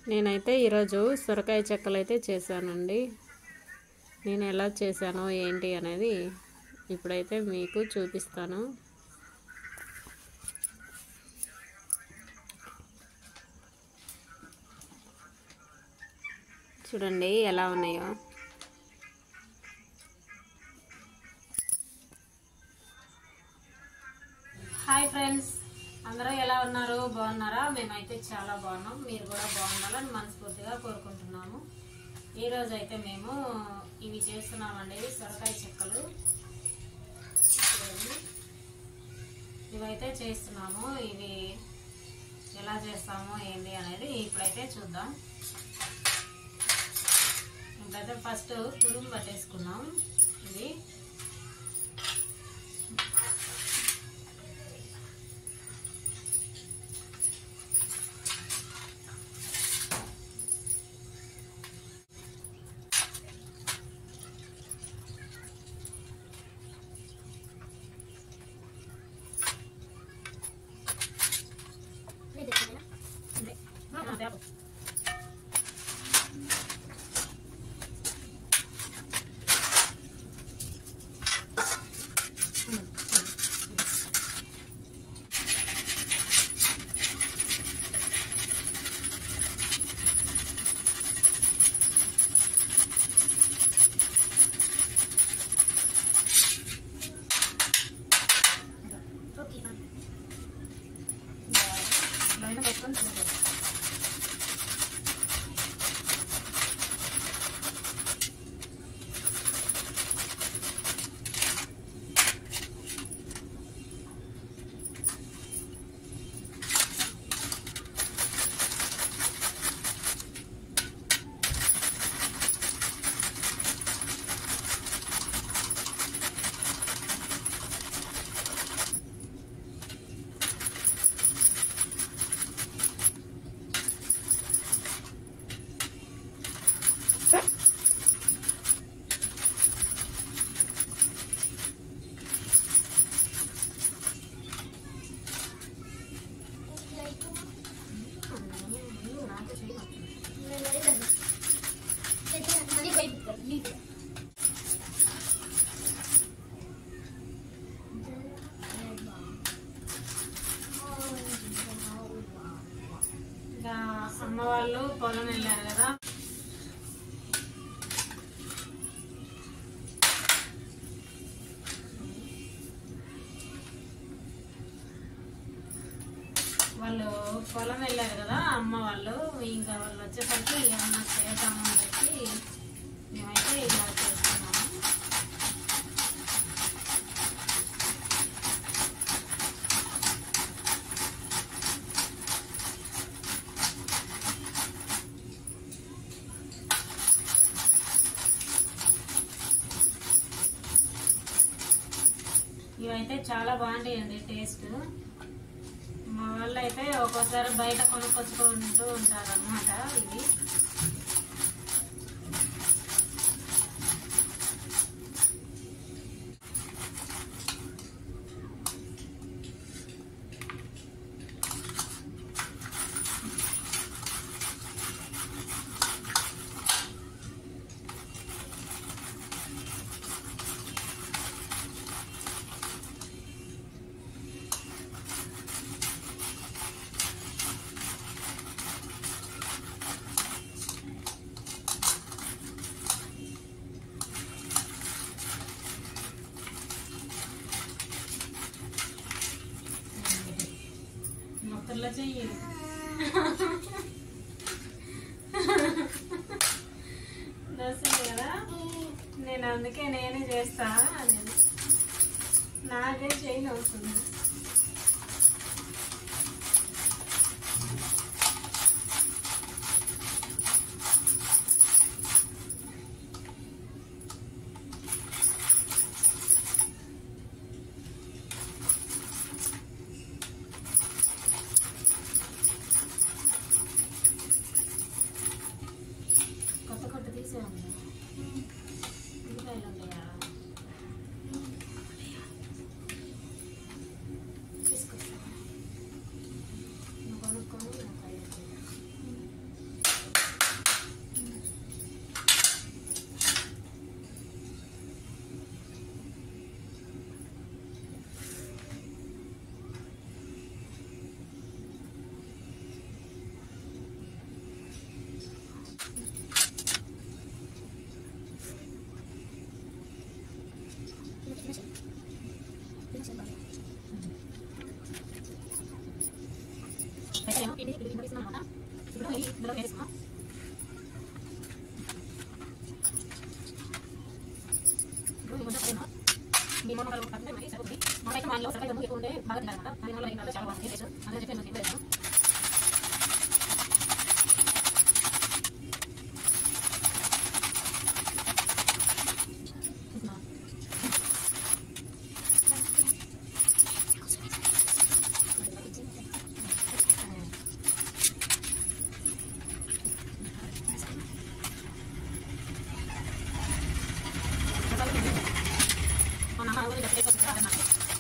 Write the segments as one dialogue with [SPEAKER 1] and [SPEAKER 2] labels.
[SPEAKER 1] నేనైతే ఈరోజు సొరకాయ చెక్కలు అయితే చేశానండి నేను ఎలా చేశానో ఏంటి అనేది ఇప్పుడైతే మీకు చూపిస్తాను చూడండి ఎలా ఉన్నాయో హాయ్ ఫ్రెండ్స్ అందరూ ఎలా ఉన్నారు బాగున్నారా మేమైతే చాలా బాగున్నాం మీరు కూడా బాగుండాలని మనస్ఫూర్తిగా కోరుకుంటున్నాము ఈ రోజు అయితే మేము ఇవి చేస్తున్నామండి సొరకాయ చెక్కలు చూడండి. ఇవైతే చేస్తున్నాము ఇవి ఎలా చేస్తామో ఏంటి అనేది ఇప్పుడైతే చూద్దాం ఇప్పుడైతే ఫస్ట్ తురుము పట్టేసుకున్నాం ఇది లైన్ పెట్టుకొని చూడండి ఇంకా అమ్మ వాళ్ళు పొలం వెళ్ళారు కదా వాళ్ళు పొలం వెళ్ళారు కదా అమ్మ వాళ్ళు ఇంకా వాళ్ళు వచ్చేసరికి ఏమన్నా చేద్దామని చెప్పి మేమైతే ఇలా చేస్తున్నాము ఇవైతే చాలా బాగుంటాయండి టేస్ట్ మా వాళ్ళు అయితే ఒక్కోసారి బయట కొనుక్కొచ్చుకుంటూ ఉంటారు అనమాట ఇవి మొక్కల్లో చెయ్యి దోశలు కదా నేను అందుకే నేనే చేస్తా అనేది నాకే చేయని అవుతుంది కొత్త కొత్త తీసేయండి ఉల్లిపాయలు ఉంటాయా ఇందులో వేసుకున్నాం ఇప్పుడు ఈ కొంచెం పైన మీ మొన్న కలుపు కట్టితే మరి సరిపోతుంది మాకైతే మా ఇంట్లో సరిగ్గా దమ్ము ఎక్కువ ఉంటే బాగా తింటారన్నమాట అది వల్ల ఇంకా చాలా బాగుంది టేస్ట్ అదే చెప్పి నేను వేసాను మన అమ్మ ఊరిలో చెప్పేసి అదన్నమాట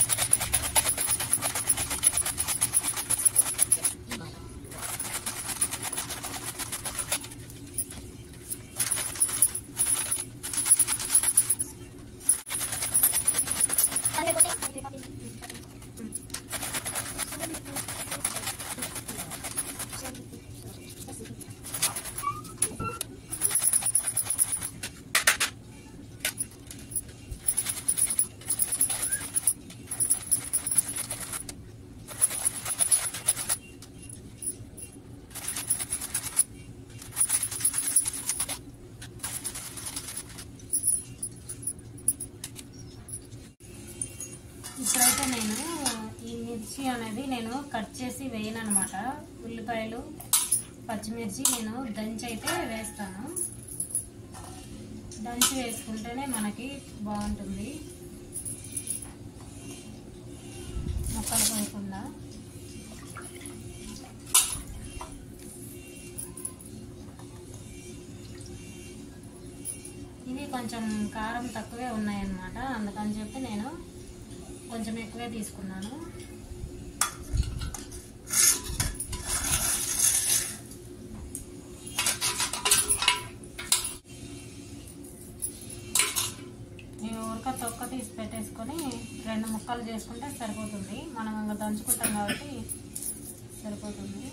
[SPEAKER 1] ఇప్పుడైతే నేను ఈ మిర్చి అనేది నేను కట్ చేసి వేయను అనమాట ఉల్లిపాయలు పచ్చిమిర్చి నేను దంచి అయితే వేస్తాను దంచి వేసుకుంటేనే మనకి బాగుంటుంది ముక్కలు పోయకుండా ఇవి కొంచెం కారం తక్కువే ఉన్నాయన్నమాట అందుకని చెప్పి నేను కొంచెం ఎక్కువే తీసుకున్నాను ఇవి ఉడక తొక్క తీసి పెట్టేసుకొని రెండు ముక్కలు చేసుకుంటే సరిపోతుంది మనం ఇంకా దంచుకుంటాం కాబట్టి సరిపోతుంది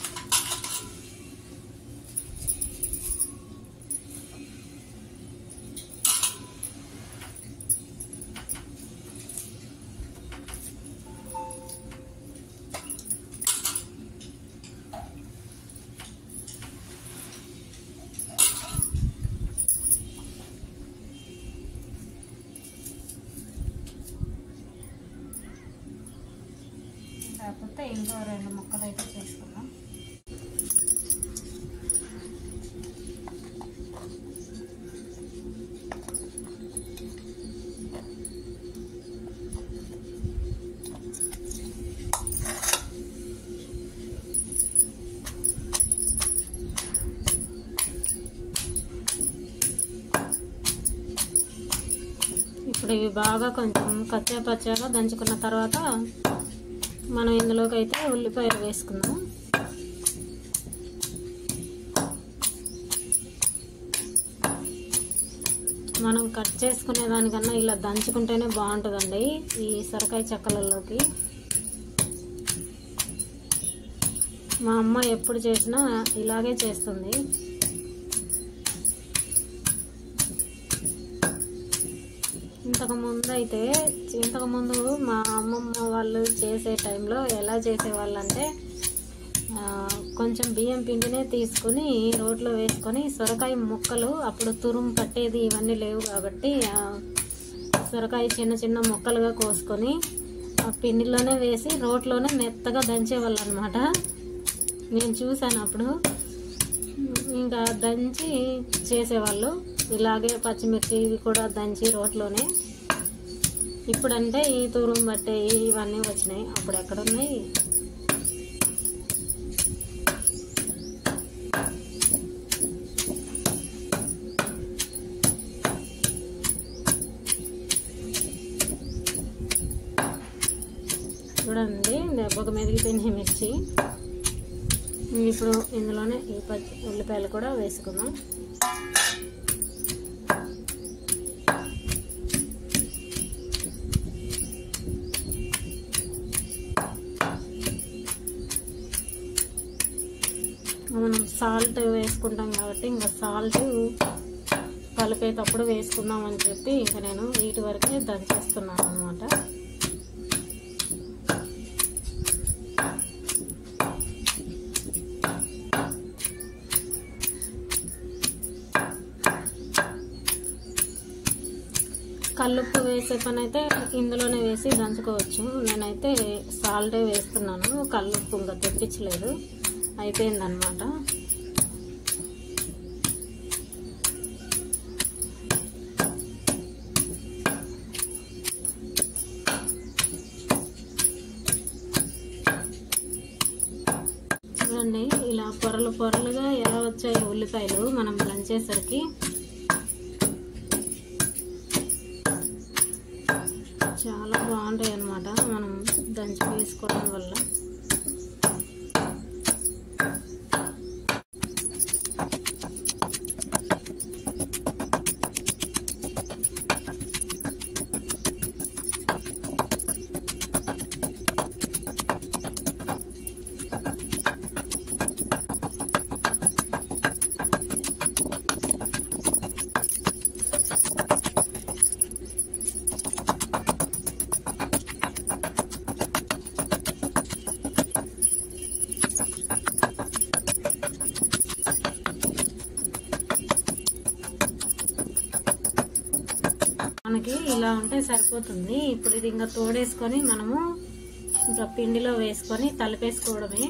[SPEAKER 1] కాకపోతే ఇంకో రెండు ముక్కలు అయితే చేసుకుందాం ఇప్పుడు ఇవి బాగా కొంచెం కచ్చా పచ్చాగా దంచుకున్న తర్వాత మనం ఇందులోకి అయితే ఉల్లిపాయలు వేసుకుందాం మనం కట్ చేసుకునే దానికన్నా ఇలా దంచుకుంటేనే బాగుంటుందండి ఈ సొరకాయ చెక్కలలోకి మా అమ్మ ఎప్పుడు చేసినా ఇలాగే చేస్తుంది ఇంతకు ముందు అయితే ఇంతకు ముందు మా అమ్మమ్మ వాళ్ళు చేసే టైంలో ఎలా చేసేవాళ్ళు అంటే ఆ, కొంచెం బియ్యం పిండినే తీసుకుని రోట్లో వేసుకొని సొరకాయ ముక్కలు అప్పుడు తురుము పట్టేది ఇవన్నీ లేవు కాబట్టి ఆ, సొరకాయ చిన్న చిన్న ముక్కలుగా కోసుకొని ఆ పిండిలోనే వేసి రోట్లోనే మెత్తగా దంచేవాళ్ళు అనమాట నేను చూశాను అప్పుడు ఇంకా దంచి చేసేవాళ్ళు ఇలాగే పచ్చిమిర్చి ఇవి కూడా దంచి రోట్లోనే ఇప్పుడంటే ఈ తూరం బట్టే ఇవన్నీ వచ్చినాయి అప్పుడు ఎక్కడున్నాయి చూడండి దెబ్బకు మెదిగిపోయినాయి మిర్చి ఇప్పుడు ఇందులోనే ఈ పచ్చి ఉల్లిపాయలు కూడా వేసుకుందాం మనం సాల్ట్ వేసుకుంటాం కాబట్టి ఇంకా సాల్ట్ కలిపేటప్పుడు వేసుకుందాం అని చెప్పి ఇంకా నేను వీటి వరకే దంచేస్తున్నాను అనమాట కల్లుప్పు వేసే పని అయితే ఇందులోనే వేసి దంచుకోవచ్చు నేనైతే సాల్టే వేస్తున్నాను కల్లుప్పు ఇంకా తెప్పించలేదు అయిపోయిందనమాట చూడండి ఇలా పొరలు పొరలుగా ఎలా వచ్చాయి ఉల్లిపాయలు మనం దంచేసరికి చాలా బాగుంటాయి అన్నమాట మనం దంచి వేసుకోవడం వల్ల మనకి ఇలా ఉంటే సరిపోతుంది ఇప్పుడు ఇది ఇంకా తోడేసుకొని మనము ఇంకా పిండిలో వేసుకొని తలిపేసుకోవడమే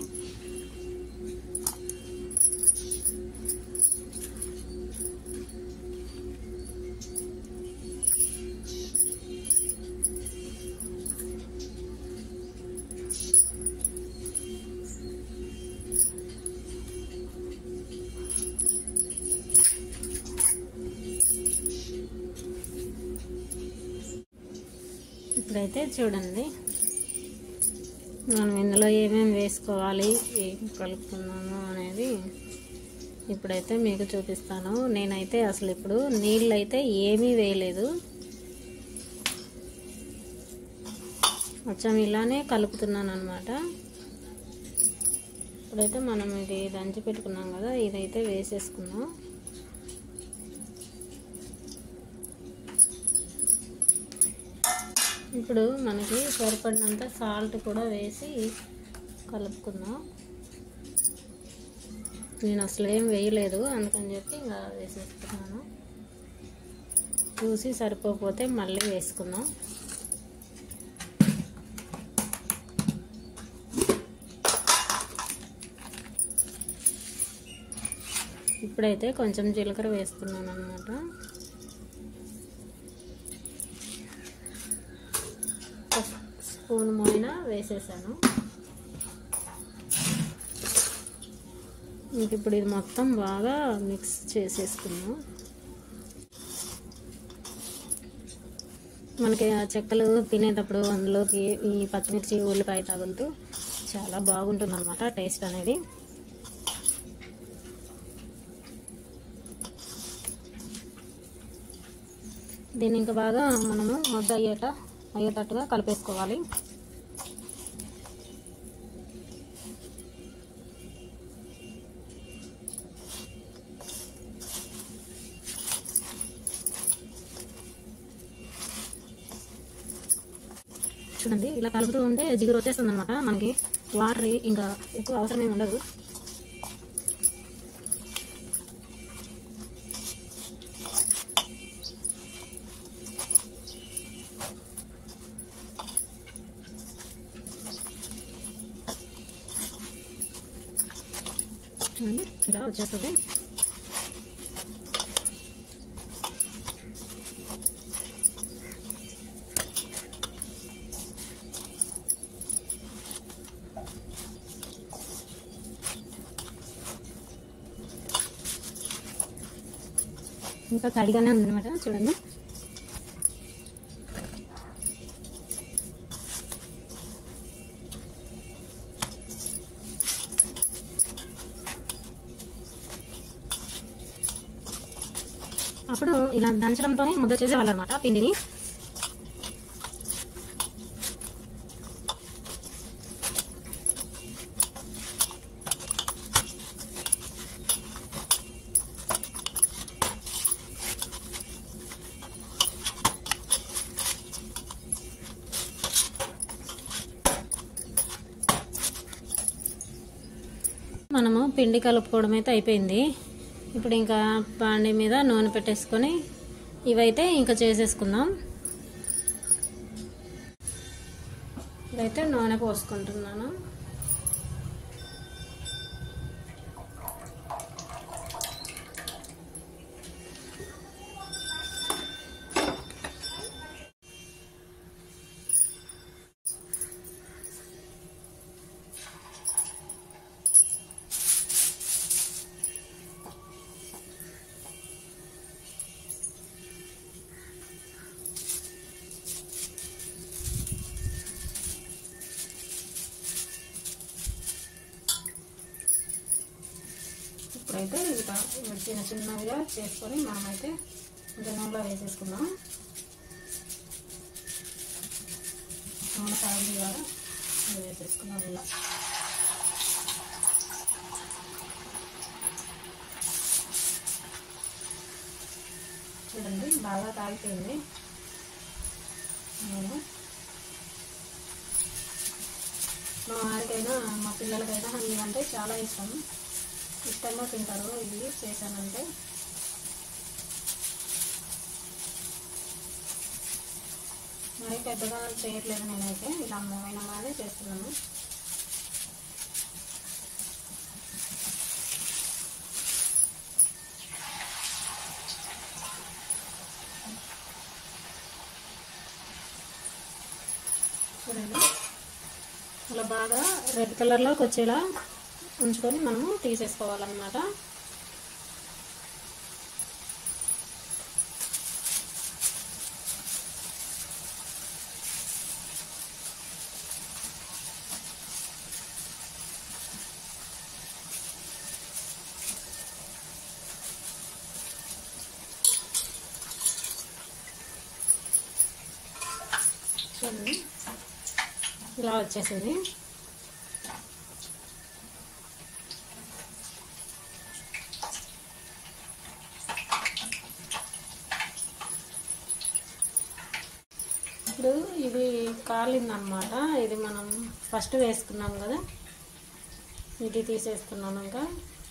[SPEAKER 1] ఇప్పుడైతే చూడండి మనం ఇందులో ఏమేమి వేసుకోవాలి ఏం కలుపుకున్నాము అనేది ఇప్పుడైతే మీకు చూపిస్తాను నేనైతే అసలు ఇప్పుడు నీళ్ళు అయితే ఏమీ వేయలేదు కొంచెం ఇలానే కలుపుతున్నాను అనమాట ఇప్పుడైతే మనం ఇది దంచి పెట్టుకున్నాం కదా ఇదైతే వేసేసుకుందాం ఇప్పుడు మనకి సరిపడినంత సాల్ట్ కూడా వేసి కలుపుకుందాం నేను అసలు ఏం వేయలేదు అందుకని చెప్పి ఇంకా వేసేస్తున్నాను చూసి సరిపోకపోతే మళ్ళీ వేసుకుందాం ఇప్పుడైతే కొంచెం జీలకర్ర వేస్తున్నాను అనమాట స్పూన్ మోయిన వేసేసాను ఇంక ఇప్పుడు ఇది మొత్తం బాగా మిక్స్ చేసేసుకున్నాం మనకి ఆ చెక్కలు తినేటప్పుడు అందులోకి ఈ పచ్చిమిర్చి ఉల్లిపాయ తగులుతూ చాలా బాగుంటుంది అనమాట టేస్ట్ అనేది దీన్ని ఇంకా బాగా మనము ముద్ద అయ్యేట అయ్యేటట్టుగా కలిపేసుకోవాలి చూడండి ఇలా కలుపుతూ ఉంటే జిగురు వచ్చేస్తుంది అనమాట మనకి వాటర్ ఇంకా ఎక్కువ అవసరం ఏమి ఉండదు చూడండి ఇలా వచ్చేస్తుంది ఇంకా తడిగానే ఉందన్నమాట చూడండి అప్పుడు ఇలా దంచడంతోనే ముద్ద చేసేవాళ్ళు అనమాట పిండిని మనము పిండి కలుపుకోవడం అయితే అయిపోయింది ఇప్పుడు ఇంకా పాండి మీద నూనె పెట్టేసుకొని ఇవైతే ఇంకా చేసేసుకుందాం ఇట్లయితే నూనె పోసుకుంటున్నాను ఇప్పుడైతే ఇట్లా చిన్న చిన్నవిగా చేసుకొని మనమైతే ఇంకా నూనెలో వేసేసుకుందాం నూనె కాగింది కదా ఇది వేసేసుకున్నాం ఇలా చూడండి బాగా కాగిపోయింది నేను మా వారికైనా మా పిల్లలకైనా హనీ అంటే చాలా ఇష్టం ఇష్టంగా తింటారు ఇది చేశానంటే మరి పెద్దగా చేయట్లేదు నేనైతే ఇలా అమ్మమైన బాగానే చేస్తున్నాను చూడండి అలా బాగా రెడ్ కలర్లోకి వచ్చేలా ఉంచుకొని మనము తీసేసుకోవాలన్నమాట చూడండి ఇలా వచ్చేసింది ఇప్పుడు ఇది కాలిందనమాట ఇది మనం ఫస్ట్ వేసుకున్నాం కదా ఇది తీసేస్తున్నాను ఇంకా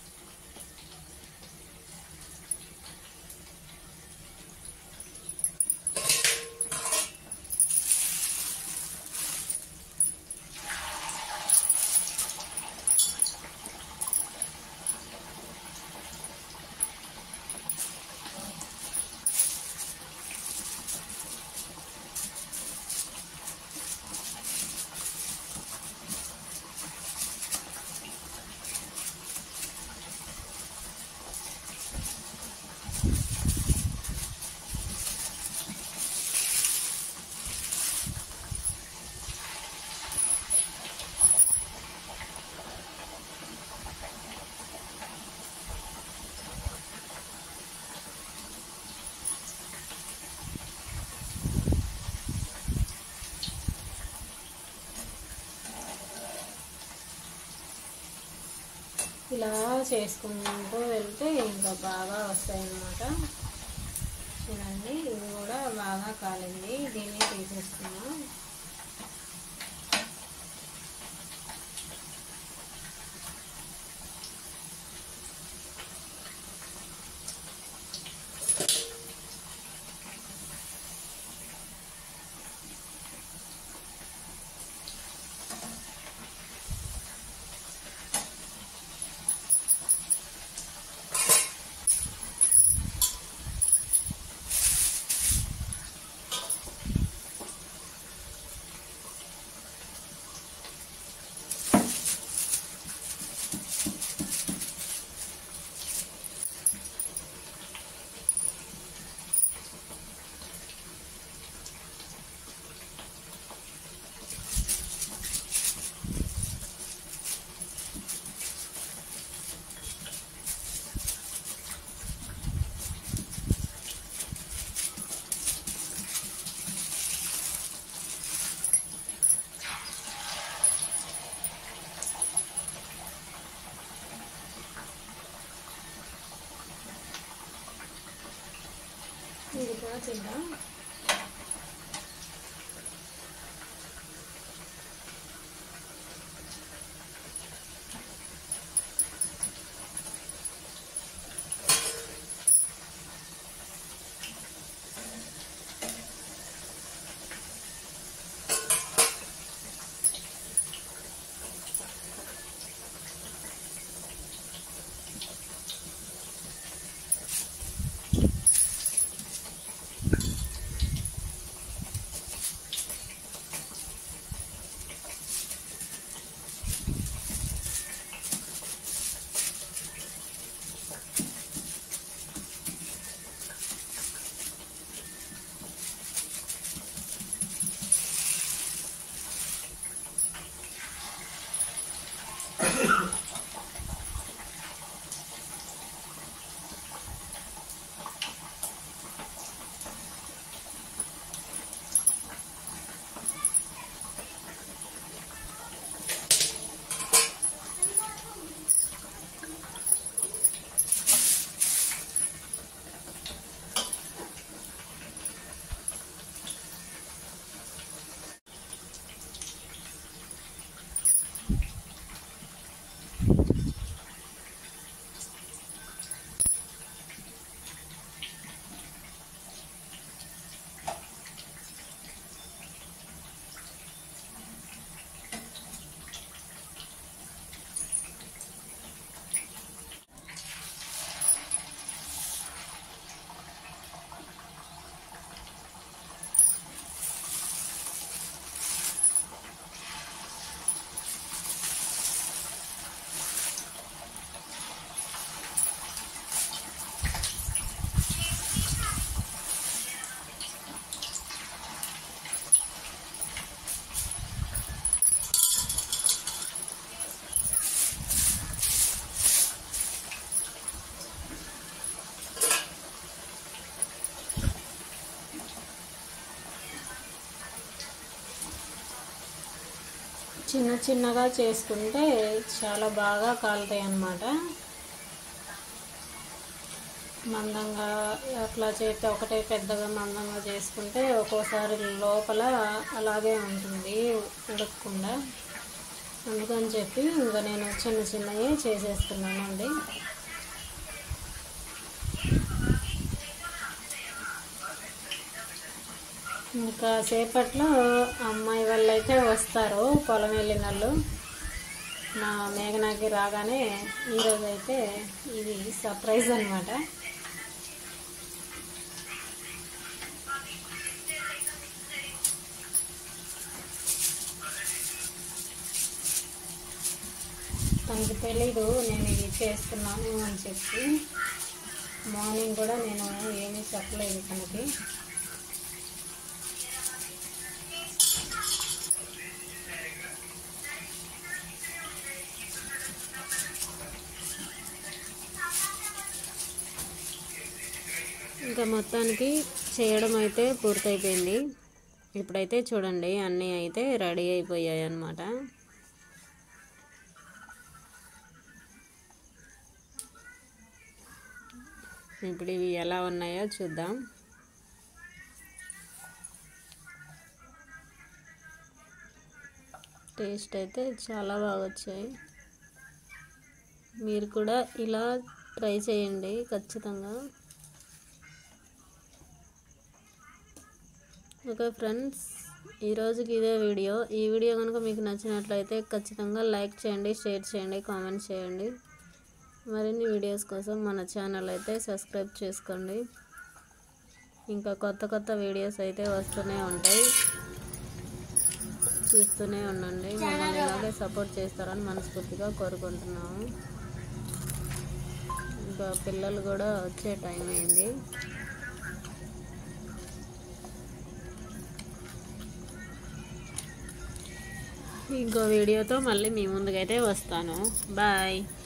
[SPEAKER 1] ఇలా చేసుకుంటూ వెళ్తే ఇంకా బాగా వస్తాయి అన్నమాట చూడండి ఇది కూడా బాగా కాలింది దీన్ని తీసేసుకున్నాం ఇది కూడా తిందాం చిన్న చిన్నగా చేసుకుంటే చాలా బాగా కాలుతాయి అన్నమాట మందంగా అట్లా చేస్తే ఒకటే పెద్దగా మందంగా చేసుకుంటే ఒక్కోసారి లోపల అలాగే ఉంటుంది ఉడకకుండా అందుకని చెప్పి ఇంకా నేను చిన్న చిన్నవి చేసేస్తున్నానండి ఇంకా సేపట్లో అమ్మాయి వాళ్ళు అయితే వస్తారు పొలం వెళ్ళిన వాళ్ళు నా మేఘనాకి రాగానే ఈరోజు అయితే ఇది సర్ప్రైజ్ అనమాట తనకి తెలీదు నేను ఇది చేస్తున్నాను అని చెప్పి మార్నింగ్ కూడా నేను ఏమీ చెప్పలేదు తనకి ఇంకా మొత్తానికి చేయడం అయితే పూర్తయిపోయింది ఇప్పుడైతే చూడండి అన్నీ అయితే రెడీ అయిపోయాయి అన్నమాట ఇప్పుడు ఇవి ఎలా ఉన్నాయో చూద్దాం టేస్ట్ అయితే చాలా బాగా వచ్చాయి మీరు కూడా ఇలా ట్రై చేయండి ఖచ్చితంగా ఓకే ఫ్రెండ్స్ ఈరోజుకి ఇదే వీడియో ఈ వీడియో కనుక మీకు నచ్చినట్లయితే ఖచ్చితంగా లైక్ చేయండి షేర్ చేయండి కామెంట్ చేయండి మరిన్ని వీడియోస్ కోసం మన ఛానల్ అయితే సబ్స్క్రైబ్ చేసుకోండి ఇంకా కొత్త కొత్త వీడియోస్ అయితే వస్తూనే ఉంటాయి చూస్తూనే ఉండండి మమ్మల్ని ఇలాగే సపోర్ట్ చేస్తారని మనస్ఫూర్తిగా కోరుకుంటున్నాము ఇంకా పిల్లలు కూడా వచ్చే టైం అయింది ఇంకో వీడియోతో మళ్ళీ మీ ముందుకైతే వస్తాను బాయ్